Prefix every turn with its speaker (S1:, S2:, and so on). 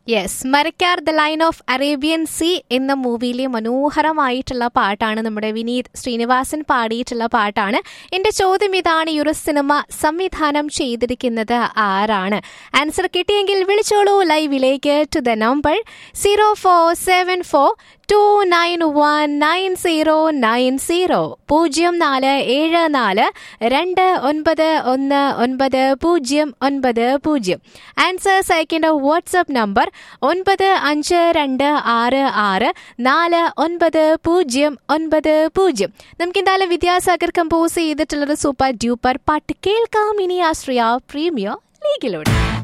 S1: yes Marakkar the lion of Arabian sea എന്ന മൂവിയിലെ മനോഹരമായിട്ടുള്ള പാട്ടാണ് നമ്മുടെ വിനീത് ശ്രീനിവാസൻ പാടിയിട്ടുള്ള പാട്ടാണ് എന്റെ ചോദ്യം ഇതാണ് ഈ ഒരു സിനിമ സംവിധാനം ചെയ്തിരിക്കുന്നത് ആരാണ് ആൻസർ കിട്ടിയെങ്കിൽ വിളിച്ചോളൂ ലൈവിലേക്ക് to the number zero four seven four two nine one nine zero nine zero പൂജ്യം നാല് ഏഴ് നാല് രണ്ട് ഒൻപത് ഒന്ന് ഒൻപത് പൂജ്യം ഒൻപത് പൂജ്യം ആൻസേഴ്സ് അയക്കേണ്ട വാട്സപ്പ് നമ്പർ ഒൻപത് അഞ്ച് രണ്ട് ആറ് ആറ് നാല് ഒൻപത് പൂജ്യം ഒൻപത് പൂജ്യം നമുക്ക് എന്തായാലും വിദ്യാസാഗർ കമ്പോസ് ചെയ്തിട്ടുള്ളൊരു സൂപ്പർ ഡ്യൂപ്പർ പാട്ട് കേൾക്കാം ഇനി ആശ്രയ പ്രീമിയർ ലീഗിലൂടെ